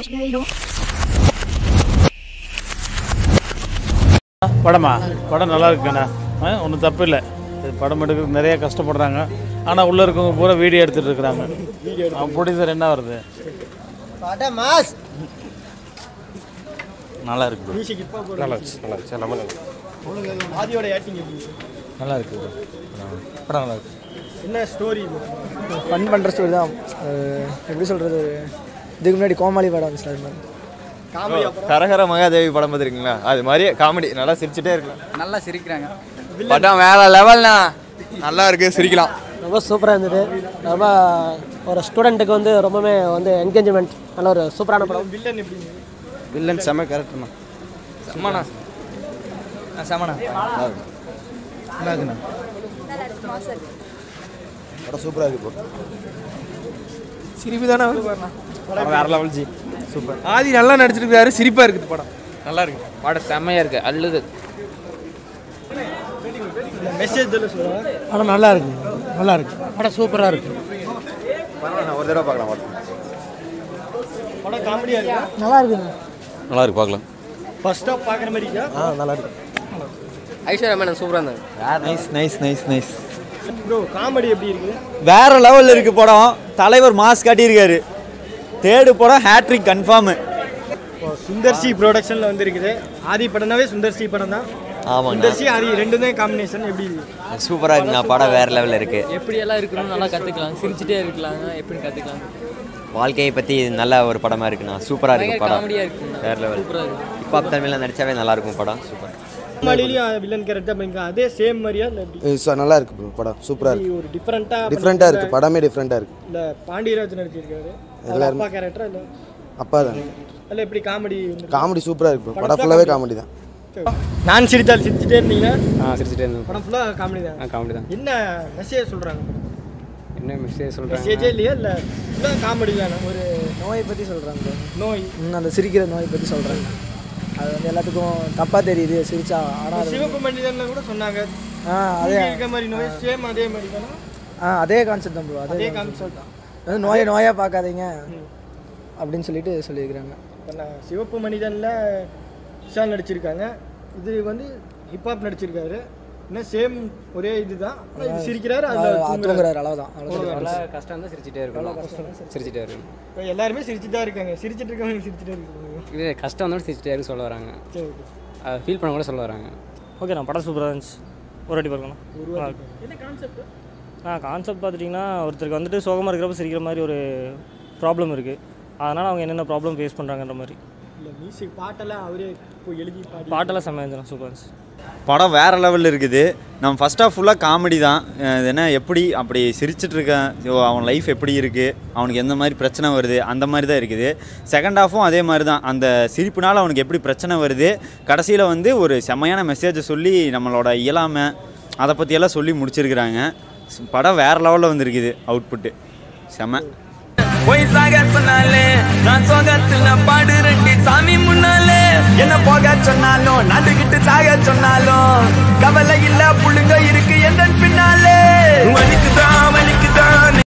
படமா படம் நல்லா இருக்குண்ணா ஒன்றும் தப்பு இல்லை இது படம் எடுக்க நிறைய கஷ்டப்படுறாங்க ஆனால் உள்ளே இருக்கவங்க பூரா வீடியோ எடுத்துகிட்டு இருக்கிறாங்க அவன் ப்ரொடியூசர் என்ன வருது படம் மாஸ் நல்லா இருக்கு bro. மியூசிக் இப்போ நல்லா இருந்துச்சு நல்லா இருந்துச்சு எல்லாமே நல்லா இருந்துச்சு. ஆதியோட ஆக்டிங் எப்படி நல்லா இருக்கு bro. படம் நல்லா இருக்கு என்ன ஸ்டோரி ஃபன் பண்ணுற ஸ்டோரி தான் அஹ் எப்படி சொல்கிறது இதுக்கு முன்னாடி கோமாளி படம் வந்துச்சு அது மாதிரி காமெடி அப்புறம் கரகர மகாதேவி படம் பார்த்துருக்கீங்களா அது மாதிரி காமெடி நல்லா சிரிச்சுட்டே இருக்கலாம் நல்லா சிரிக்கிறாங்க படம் வேற லெவல்னா நல்லா இருக்கு சிரிக்கலாம் ரொம்ப சூப்பராக இருந்தது ரொம்ப ஒரு ஸ்டூடெண்ட்டுக்கு வந்து ரொம்பவே வந்து என்கேஜ்மெண்ட் நல்ல ஒரு சூப்பரான படம் வில்லன் எப்படி இருந்தது? வில்லன் செம்ம கேரக்டர்ண்ணா செம்மண்ணா செம்மண்ணா படம் சூப்பராக இருக்கு bro. சிரிப்பு தானே வேற லெவல் ஜி சூப்பர் ஆதி நல்லா நடிச்சிருக்காரு சிரிப்பா இருக்குது படம் நல்லா இருக்கு படம் செம்மையா இருக்கு அள்ளுது இந்த மெசேஜ் சொல்ல சொல்லுவாங்க படம் நல்லா இருக்கு நல்லா இருக்கு படம் சூப்பராக இருக்கு ஒரு தடவை பார்க்கலாம் படம் படம் காமெடியா இருக்கா நல்லா இருக்குங்க நல்லா இருக்கு பார்க்கலாம் ஃபர்ஸ்ட் ஆஃப் பார்க்குற மாதிரி இருக்கா ஆ நல்லா இருக்கு ஐஸ்வர்யா மேனன் சூப்பரா இருந்தாங்க nice nice nice nice bro comedy எப்படி இருக்குது வேற லெவலில் இருக்கு படம் தலைவர் மாஸ் காட்டியிருக்காரு தேர்டு படம் ஹேட்ரிக் கன்ஃபார்மு இப்போ சுந்தர்சி ப்ரொடக்ஷனில் வந்திருக்குது ஆதி படம்னாவே சுந்தர்சி படம் தான் ஆமாங்க சுந்தர்சி ஆதி ரெண்டும் தான் காம்பினேஷன் எப்படி இருக்கு சூப்பராக இருக்குண்ணா படம் வேற லெவலில் இருக்கு எப்படி எல்லாம் இருக்கணும்னு நல்லா கத்துக்கலாம் சிரிச்சுட்டே இருக்கலாங்க எப்படின்னு கத்துக்கலாம் வாழ்க்கையை பற்றி நல்ல ஒரு படமாக இருக்குண்ணா சூப்பராக இருக்கு படம் காமெடியா இருக்குங்க வேற லெவல் சூப்பரா இருக்கு ஹிப்ஹாப் தமிழில் நடிச்சாவே நல்லா இருக்கும் படம் சூப்பர் காமெடியிலையும் வில்லன் கேரக்டர் பண்ணிருக்கா அதே சேம் மாதிரியா இல்லை எப்படி இது ச- நல்லா இருக்கு ப்ரோ படம் சூப்பராக இருக்கு ஒரு டிஃப்ரெண்ட்டாக டிஃப்ரெண்ட்டாக இருக்கு படமே டிஃப்ரெண்ட்டாக இருக்கு இல்லை பாண்டியராஜ் நடிச்சிருக்காரு அவர் அப்பா கேரக்டரா இல்லை அப்பா தான் இல்லை எப்படி காமெடி காமெடி சூப்பராக இருக்கு ப்ரோ படம் ஃபுல்லாகவே காமெடி தான் நான் சிரித்தால் சிரிச்சுட்டே இருந்தீங்கன்னா ஆ சிரிச்சுட்டே இருந்தேன் படம் ஃபுல்லாக காமெடி தான் ஆ காமெடி தான் என்ன மெசேஜ் சொல்கிறாங்க என்ன மெசேஜ் சொல்கிறாங்க மெசேஜே இல்லையா இல்லை ஃபுல்லாக காமெடி தானே ஒரு நோயை பற்றி சொல்கிறாங்க நோய் அந்த சிரிக்கிற நோயை பற்றி சொல்கிறாங்க அது வந்து எல்லாத்துக்கும் தப்பாக தெரியுது சிரிச்சா ஆனால் அது சிவப்பு மனிதன்ல கூட சொன்னாங்க ஆ அதே தூங்கி இருக்க மாதிரி நோய் சேம் அதே மாதிரி தானே ஆ அதே கான்செப்ட் தான் ப்ரோ அதே அதே கான்செப்ட் தான் வந்து நோயை நோயாக பார்க்காதீங்க அப்படின்னு சொல்லிட்டு சொல்லியிருக்கிறாங்க இப்ப நான் சிவப்பு மனிதனில் விஷால் நடிச்சிருக்காங்க இது வந்து ஹிப்ஹாப் நடிச்சிருக்காரு இன்னும் சேம் ஒரே இதுதான் ஆனா இது சிரிக்கிறாரு அது அதில் தூங்குறாரு தூங்குறாரு அவ்வளோதான் அவ்வளோதான் நல்லா கஷ்டம் தான் சிரிச்சுட்டே இருக்கும் சிரிச்சுட்டே இருக்கும் இப்போ எல்லாருமே சிரிச்சுட்டு தான் இருக்காங்க சிரிச்சிட்டு இருக்கவங்க சிரிச்சுட்டே இருக்காங்க இது கஷ்டம் வந்தாலும் சிரிச்சுட்டே இருக்கு சொல்ல வராங்க சரி ஓகே அதை ஃபீல் பண்ண கூட சொல்ல வராங்க ஓகே நான் படம் சூப்பராக இருந்துச்சு ஒரு வாட்டி பார்க்கலாம் நல்லா இருக்கு. என்ன கான்செப்ட் ஆ கான்செப்ட் பார்த்துட்டிங்கன்னா ஒருத்தருக்கு வந்துட்டு சோகமாக இருக்கிறப்ப சிரிக்கிற மாதிரி ஒரு ப்ராப்ளம் இருக்குது அதனால் அவங்க என்னென்ன ப்ராப்ளம் ஃபேஸ் பண்ணுறாங்கன்ற மாதிரி இல்லை மியூசிக் பாட்டெல்லாம் அவரே போய் எழுதி பாடி பாட்டெல்லாம் செம்மையாக இருந்துச்சு சூப்பராக இருந்துச்சு படம் வேற லெவலில் இருக்குது நம்ம ஃபர்ஸ்ட் ஆஃப் ஃபுல்லாக காமெடி தான் அஹ் இது என்ன எப்படி அப்படி சிரிச்சிட்டு இருக்கேன் ஸோ அவன் லைஃப் எப்படி இருக்குது அவனுக்கு எந்த மாதிரி பிரச்சனை வருது அந்த மாதிரி தான் இருக்குது செகண்ட் ஹாஃபும் அதே மாதிரி தான் அந்த சிரிப்புனால அவனுக்கு எப்படி பிரச்சனை வருது கடைசியில் வந்து ஒரு செம்மையான மெசேஜை சொல்லி நம்மளோட இயலாமை அதை பற்றியெல்லாம் சொல்லி முடிச்சிருக்கிறாங்க படம் வேற லெவலில் வந்திருக்குது அவுட்புட்டு செம போய் சாக சொன்னாலே நான் சோகத்துல பாடு ரெண்டி சாமி முன்னாலே என்ன போக சொன்னாலும் நடுகிட்டு சாக சொன்னாலும் கவலை இல்ல புள்ளுங்க இருக்கு எந்த பின்னாலே வலிக்குதான் வலிக்குதான்